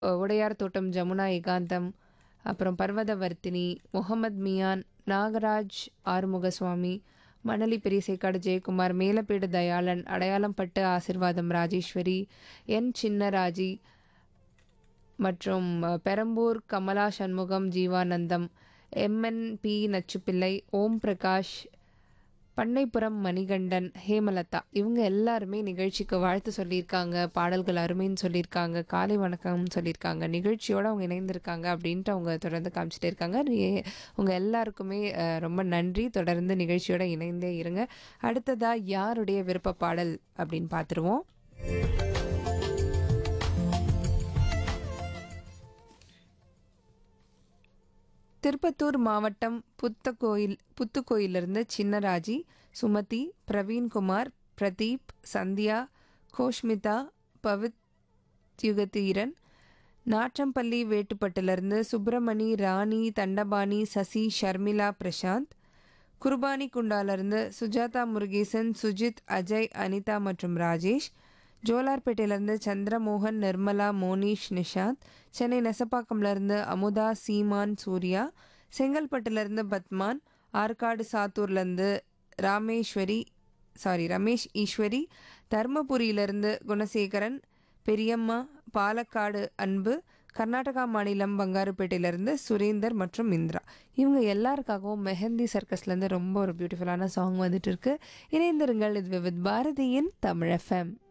அ உடையார் தோட்டம் ஜமுனா ஏகாந்தம், அப்புறம் பர்வதவர்த்தினி, முகமது மியான், நாகராஜ் ஆறுமுகசுவாமி, மணலி பெரியசேக்காடு ஜெயக்குமார், மேலப்பேடு தயாளன், அடையாளம்பட்டு ஆசிர்வாதம் ராஜேஸ்வரி, என் சின்னராஜி மற்றும் அ பெரம்பூர் கமலா சண்முகம் ஜீவானந்தம், எம்என் பி நச்சுப்பிள்ளை, ஓம் பிரகாஷ், பண்ணைப்புறம் மணிகண்டன், ஹேமலதா இவங்க எல்லாருமே நிகழ்ச்சிக்கு வாழ்த்து சொல்லியிருக்காங்க. பாடல்கள் அருமைன்னு சொல்லியிருக்காங்க. காலை வணக்கம்னு சொல்லியிருக்காங்க. நிகழ்ச்சியோட அவங்க இணைந்திருக்காங்க அப்படின்ட்டு அவங்க தொடர்ந்து காமிச்சிட்டே இருக்காங்க. எ உங்க எல்லாருக்குமே அ ரொம்ப நன்றி. தொடர்ந்து நிகழ்ச்சியோட இணைந்தே இருங்க. அடுத்ததா யாருடைய விருப்ப பாடல் அப்படின்னு பார்த்துருவோம். திருப்பத்தூர் மாவட்டம் புத்தகோயில் புத்துக்கோயிலிருந்து சின்னராஜி, சுமதி, பிரவீன்குமார், பிரதீப், சந்தியா, கோஷ்மிதா, பவித்யுகதீரன், நாற்றம்பள்ளி வேட்டுப்பட்டிலிருந்து சுப்பிரமணி, ராணி, தண்டபாணி, சசி, ஷர்மிளா, பிரசாந்த், குருபானிக்குண்டாலிருந்து சுஜாதா முருகேசன், சுஜித், அஜய், அனிதா மற்றும் ராஜேஷ், ஜோலார்பேட்டையிலேருந்து சந்திரமோகன், நிர்மலா, மோனிஷ், நிஷாந்த், சென்னை நெசப்பாக்கம்லேருந்து அமுதா, சீமான், சூர்யா, செங்கல்பட்டுலேருந்து பத்மான், ஆற்காடு சாத்தூர்லேருந்து ராமேஸ்வரி சாரி ரமேஷ் ஈஸ்வரி, தர்மபுரியிலிருந்து குணசேகரன், பெரியம்மா, பாலக்காடு அன்பு, கர்நாடகா மாநிலம் பங்காருப்பேட்டையிலேருந்து சுரேந்தர் மற்றும் இந்திரா இவங்க எல்லாருக்காகவும் மெஹந்தி சர்க்கஸ்லேருந்து ரொம்ப ஒரு பியூட்டிஃபுல்லான சாங் வந்துட்டு இருக்கு. இணைந்திருங்கள் இது வித் பாரதியின் தமிழ் எஃப்எம்.